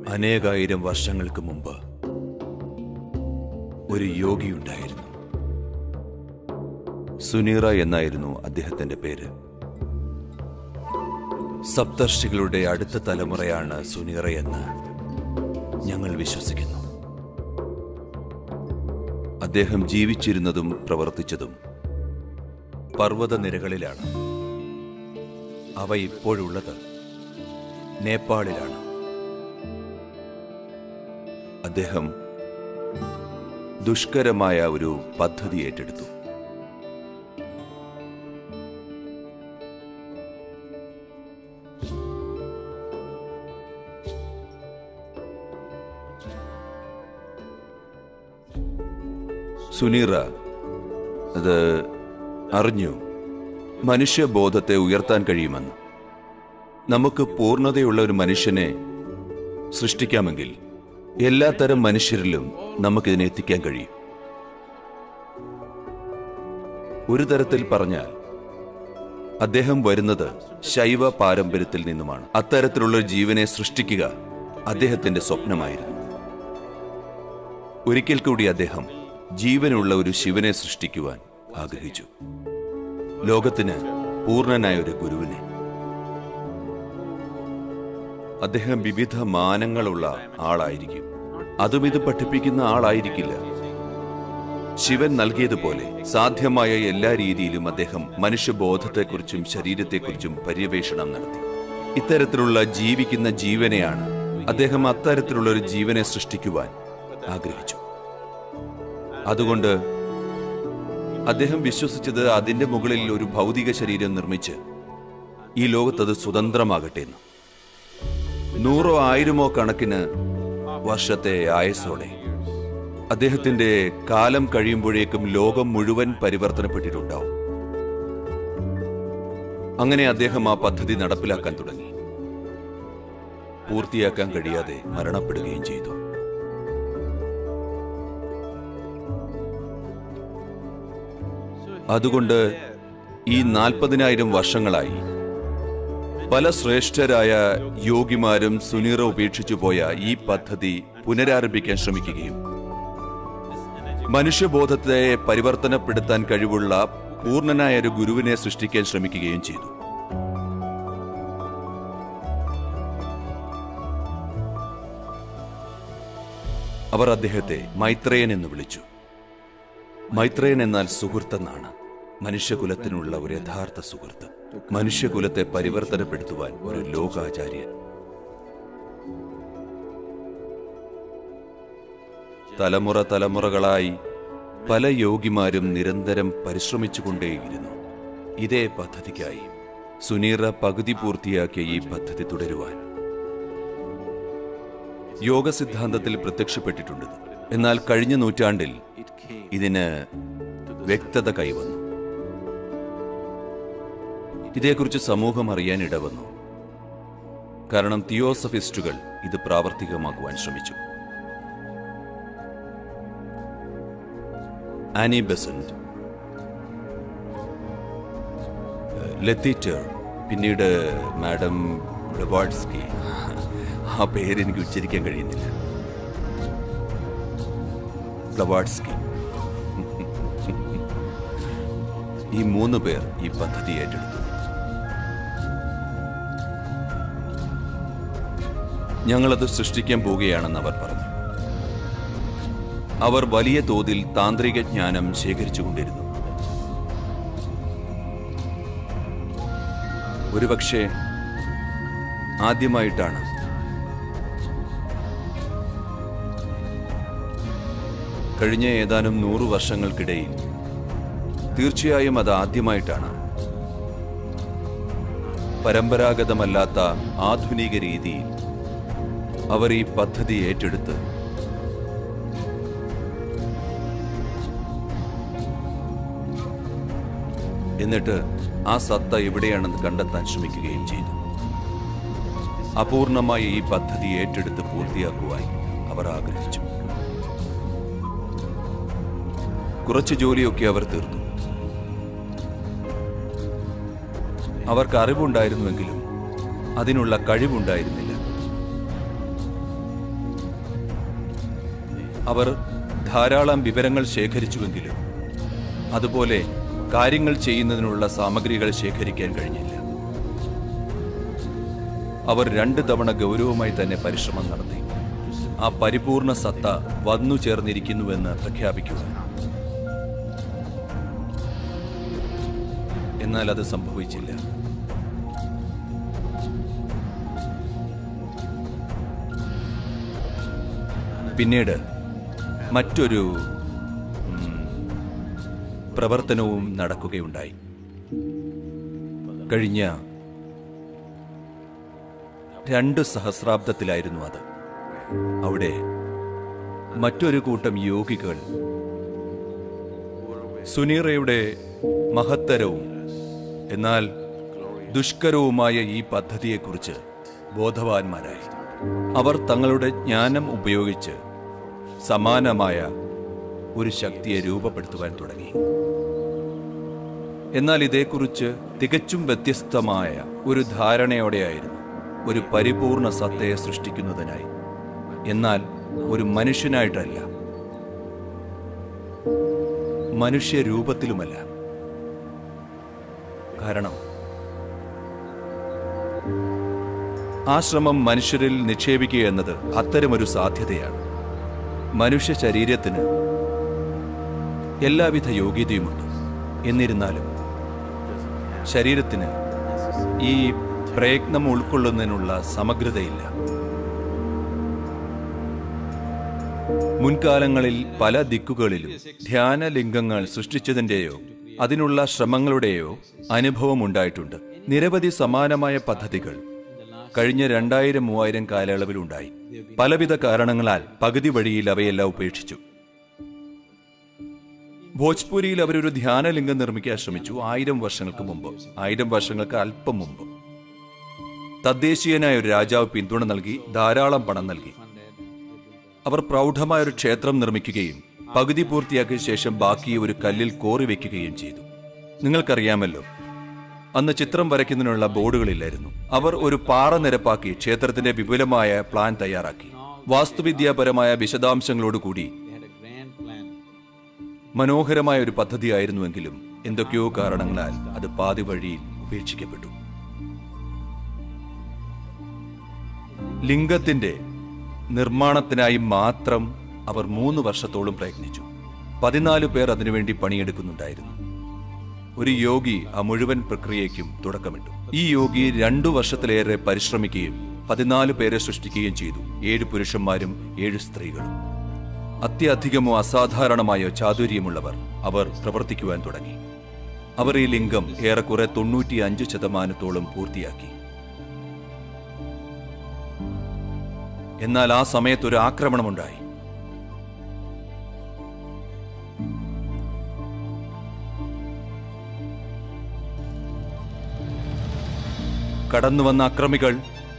അനേകായിരം വർഷങ്ങൾക്ക് മുമ്പ് ഒരു യോഗിയുണ്ടായിരുന്നു സുനീറ എന്നായിരുന്നു അദ്ദേഹത്തിന്റെ പേര് സപ്തർഷികളുടെ അടുത്ത തലമുറയാണ് സുനീറയെന്ന് ഞങ്ങൾ വിശ്വസിക്കുന്നു അദ്ദേഹം ജീവിച്ചിരുന്നതും പ്രവർത്തിച്ചതും പർവ്വതനിരകളിലാണ് അവ ഇപ്പോഴുള്ളത് നേപ്പാളിലാണ് അദ്ദേഹം ദുഷ്കരമായ ഒരു പദ്ധതി ഏറ്റെടുത്തു സുനീറ അത് അറിഞ്ഞു മനുഷ്യബോധത്തെ ഉയർത്താൻ കഴിയുമെന്ന് നമുക്ക് പൂർണ്ണതയുള്ള ഒരു മനുഷ്യനെ സൃഷ്ടിക്കാമെങ്കിൽ എല്ലാത്തരം മനുഷ്യരിലും നമുക്കിതിനെ എത്തിക്കാൻ കഴിയും ഒരു തരത്തിൽ പറഞ്ഞാൽ അദ്ദേഹം വരുന്നത് ശൈവ പാരമ്പര്യത്തിൽ നിന്നുമാണ് അത്തരത്തിലുള്ള ഒരു ജീവനെ സൃഷ്ടിക്കുക അദ്ദേഹത്തിന്റെ സ്വപ്നമായിരുന്നു ഒരിക്കൽ കൂടി അദ്ദേഹം ജീവനുള്ള ഒരു ശിവനെ സൃഷ്ടിക്കുവാൻ ആഗ്രഹിച്ചു ലോകത്തിന് പൂർണ്ണനായ ഒരു ഗുരുവിനെ അദ്ദേഹം വിവിധ മാനങ്ങളുള്ള ആളായിരിക്കും അതും ഇത് പഠിപ്പിക്കുന്ന ആളായിരിക്കില്ല ശിവൻ നൽകിയതുപോലെ സാധ്യമായ എല്ലാ രീതിയിലും അദ്ദേഹം മനുഷ്യബോധത്തെക്കുറിച്ചും ശരീരത്തെക്കുറിച്ചും പര്യവേഷണം നടത്തി ഇത്തരത്തിലുള്ള ജീവിക്കുന്ന ജീവനെയാണ് അദ്ദേഹം അത്തരത്തിലുള്ള ഒരു ജീവനെ സൃഷ്ടിക്കുവാൻ ആഗ്രഹിച്ചു അതുകൊണ്ട് അദ്ദേഹം വിശ്വസിച്ചത് അതിന്റെ മുകളിൽ ഒരു ഭൗതിക ശരീരം നിർമ്മിച്ച് ഈ ലോകത്തത് സ്വതന്ത്രമാകട്ടെ എന്ന് നൂറോ ആയിരമോ കണക്കിന് വർഷത്തെ ആയസോടെ അദ്ദേഹത്തിന്റെ കാലം കഴിയുമ്പോഴേക്കും ലോകം മുഴുവൻ പരിവർത്തനപ്പെട്ടിട്ടുണ്ടാവും അങ്ങനെ അദ്ദേഹം ആ പദ്ധതി നടപ്പിലാക്കാൻ തുടങ്ങി പൂർത്തിയാക്കാൻ കഴിയാതെ മരണപ്പെടുകയും ചെയ്തു അതുകൊണ്ട് ഈ നാൽപ്പതിനായിരം വർഷങ്ങളായി പല ശ്രേഷ്ഠരായ യോഗിമാരും സുനീറ ഉപേക്ഷിച്ചു പോയ ഈ പദ്ധതി പുനരാരംഭിക്കാൻ ശ്രമിക്കുകയും മനുഷ്യബോധത്തെ പരിവർത്തനപ്പെടുത്താൻ കഴിവുള്ള പൂർണ്ണനായ ഒരു ഗുരുവിനെ സൃഷ്ടിക്കാൻ ശ്രമിക്കുകയും ചെയ്തു അവർ അദ്ദേഹത്തെ മൈത്രേയൻ എന്ന് വിളിച്ചു മൈത്രേയൻ എന്നാൽ സുഹൃത്തെന്നാണ് മനുഷ്യകുലത്തിനുള്ള ഒരു യഥാർത്ഥ സുഹൃത്ത് മനുഷ്യകുലത്തെ പരിവർത്തനപ്പെടുത്തുവാൻ ഒരു ലോകാചാര്യൻ തലമുറ തലമുറകളായി പല യോഗിമാരും നിരന്തരം പരിശ്രമിച്ചുകൊണ്ടേയിരുന്നു ഇതേ പദ്ധതിക്കായി സുനീറ പകുതി പൂർത്തിയാക്കിയ ഈ പദ്ധതി തുടരുവാൻ യോഗ സിദ്ധാന്തത്തിൽ പ്രത്യക്ഷപ്പെട്ടിട്ടുണ്ട് എന്നാൽ കഴിഞ്ഞ നൂറ്റാണ്ടിൽ ഇതിന് വ്യക്തത കൈവന്നു ഇതേക്കുറിച്ച് സമൂഹം അറിയാൻ ഇടവന്നു കാരണം തിയോസഫിസ്റ്റുകൾ ഇത് പ്രാവർത്തികമാക്കുവാൻ ശ്രമിച്ചു ആനി ബെസന്റ് ലത്തീറ്റർ പിന്നീട് മാഡം ബ്ലവാഡ്സ്കി ആ പേര് എനിക്ക് ഉച്ചരിക്കാൻ കഴിയുന്നില്ല ബ്ലവാഡ്സ്കി ഈ മൂന്ന് പേർ ഈ പദ്ധതി ഏറ്റെടുത്തു ഞങ്ങളത് സൃഷ്ടിക്കാൻ പോവുകയാണെന്ന് അവർ പറഞ്ഞു അവർ വലിയ തോതിൽ താന്ത്രിക ജ്ഞാനം ശേഖരിച്ചുകൊണ്ടിരുന്നു ഒരുപക്ഷെ ആദ്യമായിട്ടാണ് കഴിഞ്ഞ ഏതാനും നൂറു വർഷങ്ങൾക്കിടയിൽ തീർച്ചയായും അത് ആദ്യമായിട്ടാണ് പരമ്പരാഗതമല്ലാത്ത ആധുനിക രീതിയിൽ അവർ ഈ പദ്ധതി ഏറ്റെടുത്ത് എന്നിട്ട് ആ സത്ത എവിടെയാണെന്ന് കണ്ടെത്താൻ ശ്രമിക്കുകയും ചെയ്തു അപൂർണമായ ഈ പദ്ധതി ഏറ്റെടുത്ത് പൂർത്തിയാക്കുവാൻ അവർ ആഗ്രഹിച്ചു കുറച്ച് ജോലിയൊക്കെ അവർ തീർത്തു അവർക്ക് അറിവുണ്ടായിരുന്നുവെങ്കിലും അതിനുള്ള കഴിവുണ്ടായിരുന്നില്ല അവർ ധാരാളം വിവരങ്ങൾ ശേഖരിച്ചുവെങ്കിലും അതുപോലെ കാര്യങ്ങൾ ചെയ്യുന്നതിനുള്ള സാമഗ്രികൾ ശേഖരിക്കാൻ കഴിഞ്ഞില്ല അവർ രണ്ട് തവണ ഗൗരവമായി തന്നെ പരിശ്രമം നടത്തി ആ പരിപൂർണ സത്ത വന്നു ചേർന്നിരിക്കുന്നുവെന്ന് പ്രഖ്യാപിക്കുക എന്നാൽ അത് സംഭവിച്ചില്ല പിന്നീട് മറ്റൊരു ഉം, പ്രവർത്തനവും നടക്കുകയുണ്ടായി കഴിഞ്ഞ രണ്ട് സഹസ്രാബ്ദത്തിലായിരുന്നു അത് അവിടെ മറ്റൊരു കൂട്ടം യോഗികൾ സുനീറയുടെ മഹത്തരവും എന്നാൽ ദുഷ്കരവുമായ ഈ പദ്ധതിയെക്കുറിച്ച് ബോധവാന്മാരായി അവർ തങ്ങളുടെ ജ്ഞാനം ഉപയോഗിച്ച് സമാനമായ ഒരു ശക്തിയെ രൂപപ്പെടുത്തുവാൻ തുടങ്ങി എന്നാൽ ഇതേക്കുറിച്ച് തികച്ചും വ്യത്യസ്തമായ ഒരു ധാരണയോടെയായിരുന്നു ഒരു പരിപൂർണ സത്തയെ സൃഷ്ടിക്കുന്നതിനായി എന്നാൽ ഒരു മനുഷ്യനായിട്ടല്ല മനുഷ്യ രൂപത്തിലുമല്ല കാരണം ആ ശ്രമം മനുഷ്യരിൽ നിക്ഷേപിക്കുക എന്നത് അത്തരമൊരു സാധ്യതയാണ് മനുഷ്യ ശരീരത്തിന് എല്ലാവിധ യോഗ്യതയുമുണ്ട് എന്നിരുന്നാലും ശരീരത്തിന് ഈ പ്രയത്നം ഉൾക്കൊള്ളുന്നതിനുള്ള സമഗ്രതയില്ല മുൻകാലങ്ങളിൽ പല ദിക്കുകളിലും ധ്യാനലിംഗങ്ങൾ സൃഷ്ടിച്ചതിന്റെയോ അതിനുള്ള ശ്രമങ്ങളുടെയോ അനുഭവം ഉണ്ടായിട്ടുണ്ട് നിരവധി സമാനമായ പദ്ധതികൾ കഴിഞ്ഞ രണ്ടായിരം മൂവായിരം കാലയളവിലുണ്ടായി പലവിധ കാരണങ്ങളാൽ പകുതി വഴിയിൽ അവയെല്ലാം ഉപേക്ഷിച്ചു ഭോജ്പുരിയിൽ അവരൊരു ധ്യാനലിംഗം നിർമ്മിക്കാൻ ശ്രമിച്ചു ആയിരം വർഷങ്ങൾക്ക് മുമ്പ് ആയിരം വർഷങ്ങൾക്ക് അല്പം മുമ്പ് തദ്ദേശീയനായ ഒരു രാജാവ് പിന്തുണ നൽകി ധാരാളം പണം നൽകി അവർ പ്രൗഢമായ ഒരു ക്ഷേത്രം നിർമ്മിക്കുകയും പകുതി പൂർത്തിയാക്കിയ ശേഷം ബാക്കി ഒരു കല്ലിൽ കോറി വെക്കുകയും ചെയ്തു നിങ്ങൾക്കറിയാമല്ലോ അന്ന് ചിത്രം വരയ്ക്കുന്നതിനുള്ള ബോർഡുകളില്ലായിരുന്നു അവർ ഒരു പാറ നിരപ്പാക്കി ക്ഷേത്രത്തിന്റെ വിപുലമായ പ്ലാൻ തയ്യാറാക്കി വാസ്തുവിദ്യാപരമായ വിശദാംശങ്ങളോടുകൂടി മനോഹരമായ ഒരു പദ്ധതിയായിരുന്നുവെങ്കിലും എന്തൊക്കെയോ കാരണങ്ങളാൽ അത് പാതി വഴിയിൽ ഉപേക്ഷിക്കപ്പെട്ടു ലിംഗത്തിന്റെ നിർമ്മാണത്തിനായി മാത്രം അവർ മൂന്ന് വർഷത്തോളം പ്രയത്നിച്ചു പതിനാല് പേർ അതിനുവേണ്ടി പണിയെടുക്കുന്നുണ്ടായിരുന്നു ഒരു യോഗി ആ മുഴുവൻ പ്രക്രിയയ്ക്കും തുടക്കമിട്ടു ഈ യോഗി രണ്ടു വർഷത്തിലേറെ പരിശ്രമിക്കുകയും പതിനാല് പേരെ സൃഷ്ടിക്കുകയും ചെയ്തു ഏഴ് പുരുഷന്മാരും ഏഴ് സ്ത്രീകളും അത്യധികമോ അസാധാരണമായോ ചാതുര്യമുള്ളവർ അവർ പ്രവർത്തിക്കുവാൻ തുടങ്ങി അവർ ഈ ലിംഗം ഏറെക്കുറെ തൊണ്ണൂറ്റി അഞ്ച് ശതമാനത്തോളം പൂർത്തിയാക്കി എന്നാൽ ആ സമയത്ത് ഒരു ആക്രമണമുണ്ടായി കടന്നു വന്ന അക്രമികൾ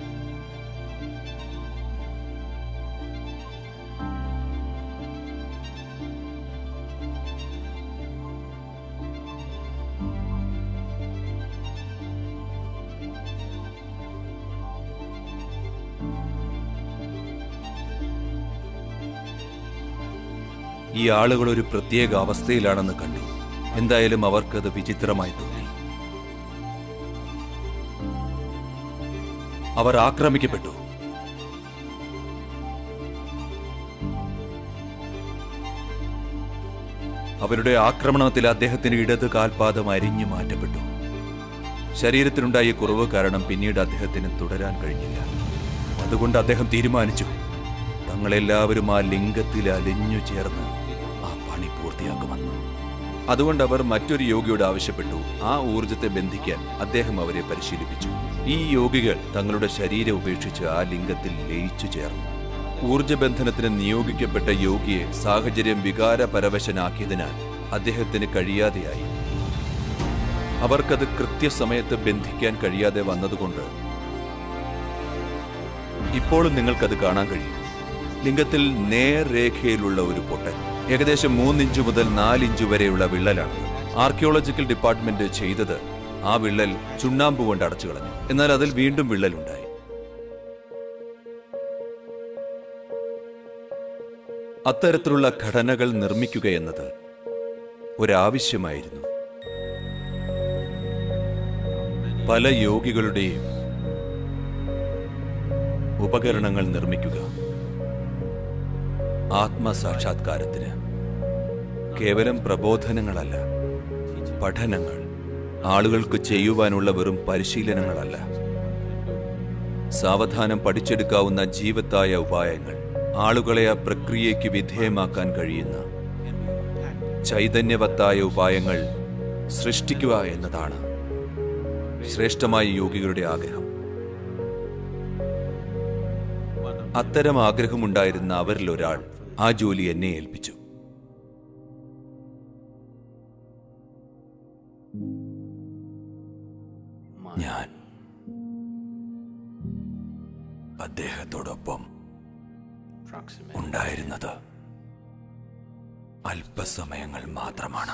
ഈ ആളുകൾ ഒരു പ്രത്യേക അവസ്ഥയിലാണെന്ന് കണ്ടു എന്തായാലും അവർക്കത് വിചിത്രമായി തോന്നി അവർ ആക്രമിക്കപ്പെട്ടു അവരുടെ ആക്രമണത്തിൽ അദ്ദേഹത്തിന്റെ ഇടത് കാൽപാദം അരിഞ്ഞു മാറ്റപ്പെട്ടു ശരീരത്തിനുണ്ടായ കുറവ് കാരണം പിന്നീട് അദ്ദേഹത്തിന് തുടരാൻ കഴിഞ്ഞില്ല അതുകൊണ്ട് അദ്ദേഹം തീരുമാനിച്ചു തങ്ങളെല്ലാവരും ആ ലിംഗത്തിൽ അലിഞ്ഞു ചേർന്ന് ആ പണി പൂർത്തിയാക്കുമെന്ന് അതുകൊണ്ട് അവർ മറ്റൊരു യോഗിയോട് ആവശ്യപ്പെട്ടു ആ ഊർജത്തെ ബന്ധിക്കാൻ അദ്ദേഹം അവരെ പരിശീലിപ്പിച്ചു ഈ യോഗികൾ തങ്ങളുടെ ശരീരം ഉപേക്ഷിച്ച് ആ ലിംഗത്തിൽ ലയിച്ചു ചേർന്നു ഊർജബന്ധനത്തിന് നിയോഗിക്കപ്പെട്ട യോഗിയെ സാഹചര്യം വികാരപരവശനാക്കിയതിനാൽ അദ്ദേഹത്തിന് കഴിയാതെയായി അവർക്കത് കൃത്യസമയത്ത് ബന്ധിക്കാൻ കഴിയാതെ വന്നതുകൊണ്ട് ഇപ്പോഴും നിങ്ങൾക്കത് കാണാൻ കഴിയും ലിംഗത്തിൽ നേർരേഖയിലുള്ള ഒരു പൊട്ടൽ ഏകദേശം മൂന്നിഞ്ച് മുതൽ നാലിഞ്ച് വരെയുള്ള വിള്ളലാണ് ആർക്കിയോളജിക്കൽ ഡിപ്പാർട്ട്മെന്റ് ചെയ്തത് ആ വിള്ളൽ ചുണ്ണാമ്പ് കൊണ്ട് അടച്ചു കളഞ്ഞു എന്നാൽ അതിൽ വീണ്ടും വിള്ളലുണ്ടായി അത്തരത്തിലുള്ള ഘടനകൾ നിർമ്മിക്കുക എന്നത് ഒരാവശ്യമായിരുന്നു പല യോഗികളുടെയും ഉപകരണങ്ങൾ നിർമ്മിക്കുക ആത്മസാക്ഷാത്കാരത്തിന് കേവലം പ്രബോധനങ്ങളല്ല പഠനങ്ങൾ ആളുകൾക്ക് ചെയ്യുവാനുള്ള വെറും പരിശീലനങ്ങളല്ല സാവധാനം പഠിച്ചെടുക്കാവുന്ന ജീവത്തായ ഉപായങ്ങൾ ആളുകളെ ആ പ്രക്രിയയ്ക്ക് വിധേയമാക്കാൻ കഴിയുന്ന ചൈതന്യവത്തായ ഉപായങ്ങൾ സൃഷ്ടിക്കുക എന്നതാണ് ശ്രേഷ്ഠമായ യോഗികളുടെ ആഗ്രഹം അത്തരം ആഗ്രഹമുണ്ടായിരുന്ന അവരിൽ ഒരാൾ ആ ജോലി എന്നെ ഏൽപ്പിച്ചു ഞാൻ അദ്ദേഹത്തോടൊപ്പം ഉണ്ടായിരുന്നത് അല്പസമയങ്ങൾ മാത്രമാണ്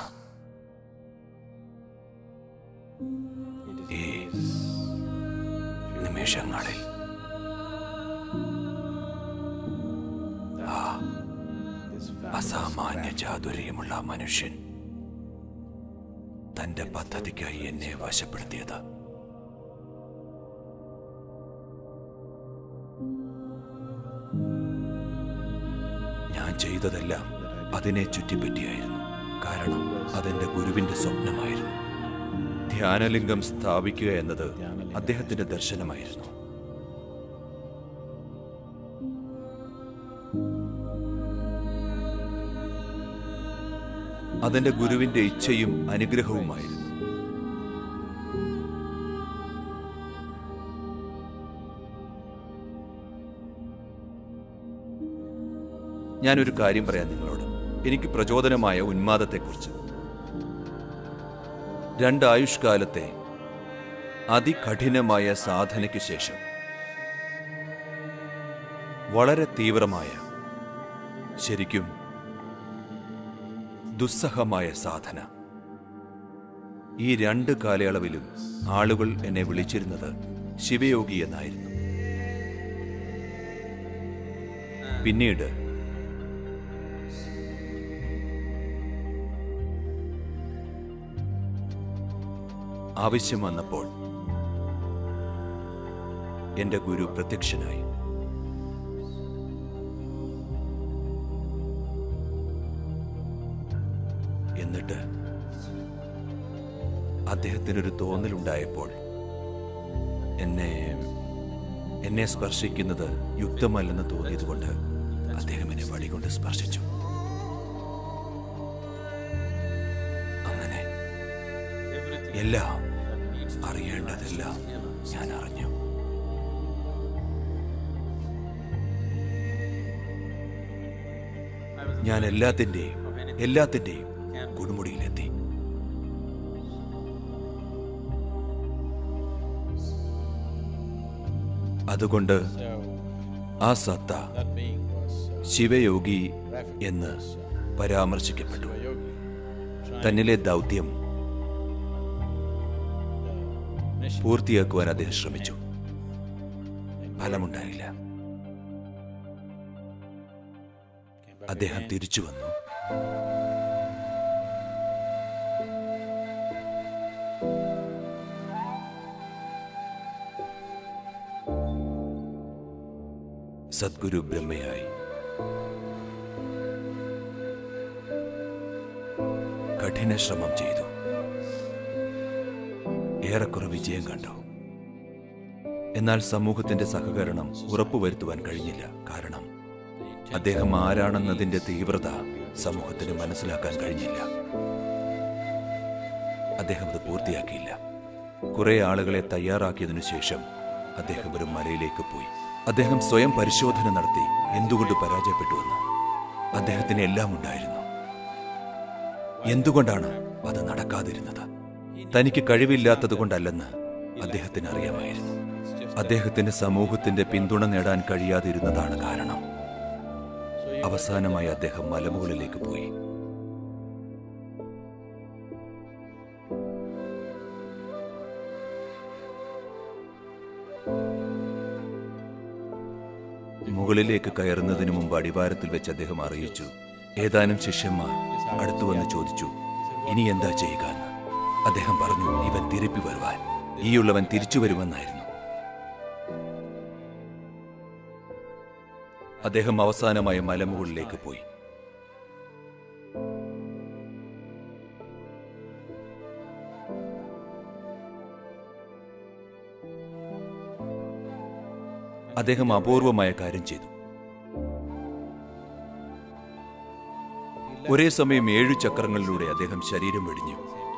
ഈ നിമിഷങ്ങളിൽ ആ അസാമാന്യ ചാതുര്യമുള്ള മനുഷ്യൻ തന്റെ പദ്ധതിക്കായി എന്നെ വശപ്പെടുത്തിയത് ഞാൻ ചെയ്തതെല്ലാം അതിനെ ചുറ്റിപ്പറ്റിയായിരുന്നു കാരണം അതെന്റെ ഗുരുവിന്റെ സ്വപ്നമായിരുന്നു ധ്യാനലിംഗം സ്ഥാപിക്കുക എന്നത് അദ്ദേഹത്തിന്റെ ദർശനമായിരുന്നു അതെന്റെ ഗുരുവിന്റെ ഇച്ഛയും അനുഗ്രഹവുമായിരുന്നു ഞാനൊരു കാര്യം പറയാം നിങ്ങളോട് എനിക്ക് പ്രചോദനമായ ഉന്മാദത്തെക്കുറിച്ച് രണ്ട് ആയുഷ്കാലത്തെ അതികഠിനമായ സാധനയ്ക്ക് ശേഷം വളരെ തീവ്രമായ ശരിക്കും ദുസ്സഹമായ സാധന ഈ രണ്ട് കാലയളവിലും ആളുകൾ എന്നെ വിളിച്ചിരുന്നത് ശിവയോഗി എന്നായിരുന്നു പിന്നീട് ആവശ്യം വന്നപ്പോൾ എന്റെ ഗുരു പ്രത്യക്ഷനായി എന്നിട്ട് അദ്ദേഹത്തിനൊരു തോന്നലുണ്ടായപ്പോൾ എന്നെ എന്നെ സ്പർശിക്കുന്നത് യുക്തമല്ലെന്ന് തോന്നിയതുകൊണ്ട് അദ്ദേഹം എന്നെ വടികൊണ്ട് സ്പർശിച്ചു അങ്ങനെ എല്ലാം അറിയേണ്ടതെല്ലാം ഞാൻ അറിഞ്ഞു ഞാൻ എല്ലാത്തിൻ്റെയും എല്ലാത്തിൻ്റെയും കൊടുമുടിയിലെത്തി അതുകൊണ്ട് ആ സത്ത ശിവയോഗി എന്ന് പരാമർശിക്കപ്പെട്ടു തന്നിലെ ദൗത്യം പൂർത്തിയാക്കുവാൻ അദ്ദേഹം ശ്രമിച്ചു ഫലമുണ്ടായില്ല അദ്ദേഹം തിരിച്ചു വന്നു സദ്ഗുരു ബ്രഹ്മയായി കഠിന ശ്രമം ചെയ്തു ഏറെക്കുറെ വിജയം കണ്ടു എന്നാൽ സമൂഹത്തിന്റെ സഹകരണം ഉറപ്പുവരുത്തുവാൻ കഴിഞ്ഞില്ല കാരണം അദ്ദേഹം ആരാണെന്നതിന്റെ തീവ്രത സമൂഹത്തിന് മനസ്സിലാക്കാൻ കഴിഞ്ഞില്ല അദ്ദേഹം അത് പൂർത്തിയാക്കിയില്ല കുറെ ആളുകളെ തയ്യാറാക്കിയതിനു ശേഷം അദ്ദേഹം ഒരു മലയിലേക്ക് പോയി അദ്ദേഹം സ്വയം പരിശോധന നടത്തി എന്തുകൊണ്ട് പരാജയപ്പെട്ടുവെന്ന് അദ്ദേഹത്തിന് എല്ലാം ഉണ്ടായിരുന്നു എന്തുകൊണ്ടാണ് അത് നടക്കാതിരുന്നത് തനിക്ക് കഴിവില്ലാത്തതുകൊണ്ടല്ലെന്ന് അദ്ദേഹത്തിന് അറിയാമായിരുന്നു അദ്ദേഹത്തിന് സമൂഹത്തിന്റെ പിന്തുണ നേടാൻ കഴിയാതിരുന്നതാണ് കാരണം അവസാനമായി അദ്ദേഹം മലമുകളിലേക്ക് പോയി മുകളിലേക്ക് കയറുന്നതിന് മുമ്പ് അടിവാരത്തിൽ വെച്ച് അദ്ദേഹം അറിയിച്ചു ഏതാനും ശിഷ്യന്മാർ അടുത്തു വന്ന് ചോദിച്ചു ഇനി എന്താ ചെയ്യുക എന്ന് അദ്ദേഹം പറഞ്ഞു ഇവൻ തിരുപ്പി വരുവാൻ ഈയുള്ളവൻ തിരിച്ചു വരുമെന്നായിരുന്നു അദ്ദേഹം അവസാനമായ മലമുകളിലേക്ക് പോയി അദ്ദേഹം അപൂർവമായ കാര്യം ചെയ്തു ഒരേ സമയം ഏഴു ചക്രങ്ങളിലൂടെ അദ്ദേഹം ശരീരം വെടിഞ്ഞു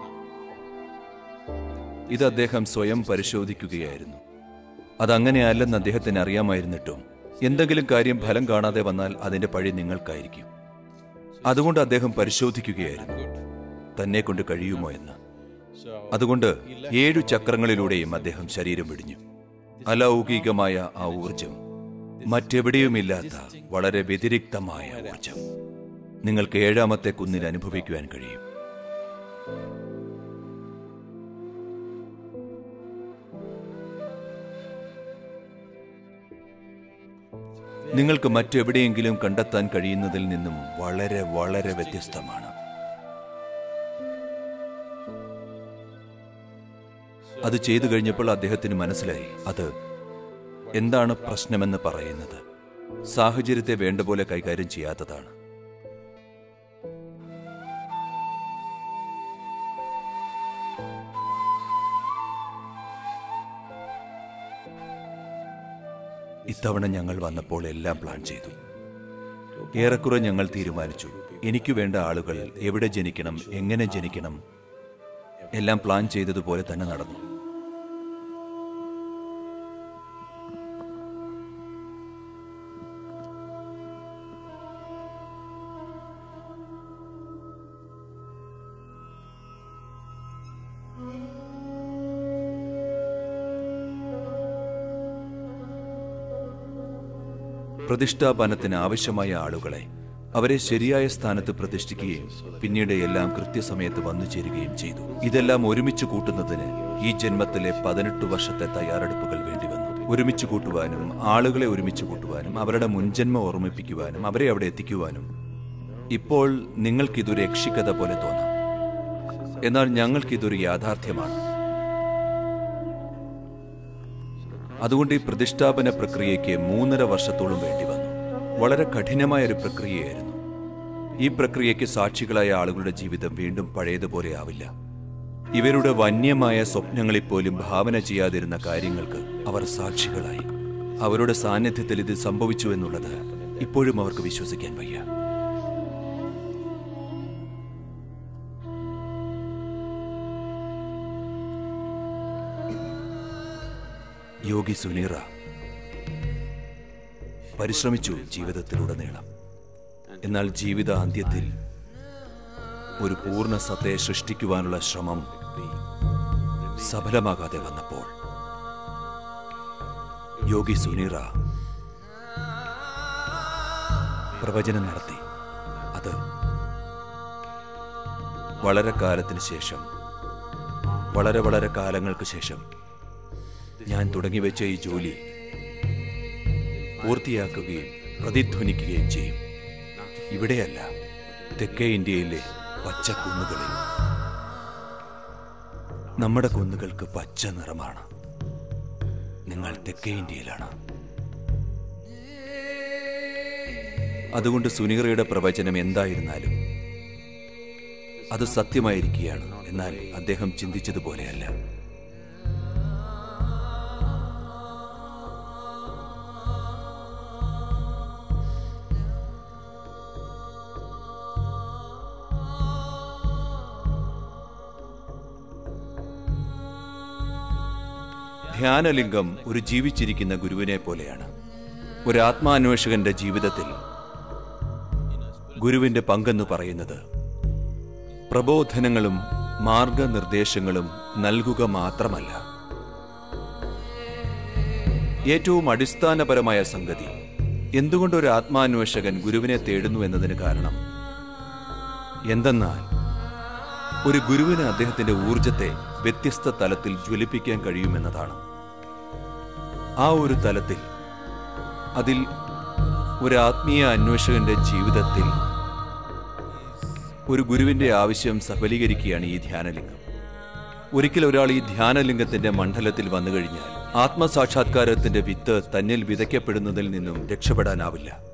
ഇത് അദ്ദേഹം സ്വയം പരിശോധിക്കുകയായിരുന്നു അതങ്ങനെയല്ലെന്ന് അദ്ദേഹത്തിന് അറിയാമായിരുന്നിട്ടും എന്തെങ്കിലും കാര്യം ഫലം കാണാതെ വന്നാൽ അതിന്റെ പഴി നിങ്ങൾക്കായിരിക്കും അതുകൊണ്ട് അദ്ദേഹം പരിശോധിക്കുകയായിരുന്നു തന്നെ കൊണ്ട് കഴിയുമോ എന്ന് അതുകൊണ്ട് ഏഴു ചക്രങ്ങളിലൂടെയും അദ്ദേഹം ശരീരം വെടിഞ്ഞു അലൗകികമായ ആ ഊർജം മറ്റെവിടെയുമില്ലാത്ത വളരെ വ്യതിരിക്തമായ ഊർജം നിങ്ങൾക്ക് ഏഴാമത്തെ കുന്നിൽ അനുഭവിക്കുവാൻ കഴിയും നിങ്ങൾക്ക് മറ്റെവിടെയെങ്കിലും കണ്ടെത്താൻ കഴിയുന്നതിൽ നിന്നും വളരെ വളരെ വ്യത്യസ്തമാണ് അത് ചെയ്തു കഴിഞ്ഞപ്പോൾ അദ്ദേഹത്തിന് മനസ്സിലായി അത് എന്താണ് പ്രശ്നമെന്ന് പറയുന്നത് സാഹചര്യത്തെ വേണ്ട പോലെ കൈകാര്യം ചെയ്യാത്തതാണ് ഇത്തവണ ഞങ്ങൾ വന്നപ്പോൾ എല്ലാം പ്ലാൻ ചെയ്തു ഏറെക്കുറെ ഞങ്ങൾ തീരുമാനിച്ചു എനിക്ക് വേണ്ട ആളുകൾ എവിടെ ജനിക്കണം എങ്ങനെ ജനിക്കണം എല്ലാം പ്ലാൻ ചെയ്തതുപോലെ തന്നെ നടന്നു പ്രതിഷ്ഠാപനത്തിന് ആവശ്യമായ ആളുകളെ അവരെ ശരിയായ സ്ഥാനത്ത് പ്രതിഷ്ഠിക്കുകയും പിന്നീട് എല്ലാം കൃത്യസമയത്ത് വന്നു ചേരുകയും ചെയ്തു ഇതെല്ലാം ഒരുമിച്ച് കൂട്ടുന്നതിന് ഈ ജന്മത്തിലെ പതിനെട്ട് വർഷത്തെ തയ്യാറെടുപ്പുകൾ വേണ്ടിവന്നു ഒരുമിച്ച് കൂട്ടുവാനും ആളുകളെ ഒരുമിച്ച് കൂട്ടുവാനും അവരുടെ മുൻജന്മം ഓർമ്മിപ്പിക്കുവാനും അവരെ അവിടെ എത്തിക്കുവാനും ഇപ്പോൾ നിങ്ങൾക്കിതൊരു യക്ഷിക്കഥ പോലെ തോന്നാം എന്നാൽ ഞങ്ങൾക്കിതൊരു യാഥാർത്ഥ്യമാണ് അതുകൊണ്ട് ഈ പ്രതിഷ്ഠാപന പ്രക്രിയയ്ക്ക് മൂന്നര വർഷത്തോളം വേണ്ടി വന്നു വളരെ കഠിനമായ ഒരു പ്രക്രിയയായിരുന്നു ഈ പ്രക്രിയയ്ക്ക് സാക്ഷികളായ ആളുകളുടെ ജീവിതം വീണ്ടും പഴയതുപോലെ ആവില്ല ഇവരുടെ വന്യമായ സ്വപ്നങ്ങളിൽ പോലും ഭാവന ചെയ്യാതിരുന്ന കാര്യങ്ങൾക്ക് അവർ സാക്ഷികളായി അവരുടെ സാന്നിധ്യത്തിൽ ഇത് സംഭവിച്ചു എന്നുള്ളത് ഇപ്പോഴും അവർക്ക് വിശ്വസിക്കാൻ വയ്യ യോഗി സുനീറ പരിശ്രമിച്ചു ജീവിതത്തിലുടനീളം എന്നാൽ ജീവിതാന്ത്യത്തിൽ ഒരു പൂർണ്ണ സത്തയെ സൃഷ്ടിക്കുവാനുള്ള ശ്രമം സഫലമാകാതെ വന്നപ്പോൾ യോഗി സുനീറ പ്രവചനം നടത്തി അത് വളരെ കാലത്തിന് ശേഷം വളരെ വളരെ കാലങ്ങൾക്ക് ശേഷം ഞാൻ തുടങ്ങിവെച്ച ഈ ജോലി പൂർത്തിയാക്കുകയും പ്രതിധ്വനിക്കുകയും ചെയ്യും ഇവിടെയല്ല തെക്കേ ഇന്ത്യയിലെ പച്ച കുന്നുകളിൽ നമ്മുടെ കുന്നുകൾക്ക് പച്ച നിറമാണ് നിങ്ങൾ തെക്കേ ഇന്ത്യയിലാണ് അതുകൊണ്ട് സുനീറയുടെ പ്രവചനം എന്തായിരുന്നാലും അത് സത്യമായിരിക്കുകയാണ് എന്നാൽ അദ്ദേഹം ചിന്തിച്ചതുപോലെയല്ല ധ്യാനലിംഗം ഒരു ജീവിച്ചിരിക്കുന്ന ഗുരുവിനെ പോലെയാണ് ഒരു ആത്മാന്വേഷകന്റെ ജീവിതത്തിൽ ഗുരുവിന്റെ പങ്കെന്ന് പറയുന്നത് പ്രബോധനങ്ങളും മാർഗനിർദ്ദേശങ്ങളും നൽകുക മാത്രമല്ല ഏറ്റവും അടിസ്ഥാനപരമായ സംഗതി എന്തുകൊണ്ട് ഒരു ആത്മാന്വേഷകൻ ഗുരുവിനെ തേടുന്നു എന്നതിന് കാരണം എന്തെന്നാൽ ഒരു ഗുരുവിന് അദ്ദേഹത്തിന്റെ ഊർജത്തെ വ്യത്യസ്ത തലത്തിൽ ജ്വലിപ്പിക്കാൻ കഴിയുമെന്നതാണ് ആ ഒരു തലത്തിൽ അതിൽ ഒരു ആത്മീയ അന്വേഷകന്റെ ജീവിതത്തിൽ ഒരു ഗുരുവിന്റെ ആവശ്യം സഫലീകരിക്കുകയാണ് ഈ ധ്യാനലിംഗം ഒരിക്കൽ ഒരാൾ ഈ ധ്യാനലിംഗത്തിന്റെ മണ്ഡലത്തിൽ വന്നു കഴിഞ്ഞാൽ ആത്മസാക്ഷാത്കാരത്തിന്റെ വിത്ത് തന്നിൽ വിതയ്ക്കപ്പെടുന്നതിൽ നിന്നും രക്ഷപ്പെടാനാവില്ല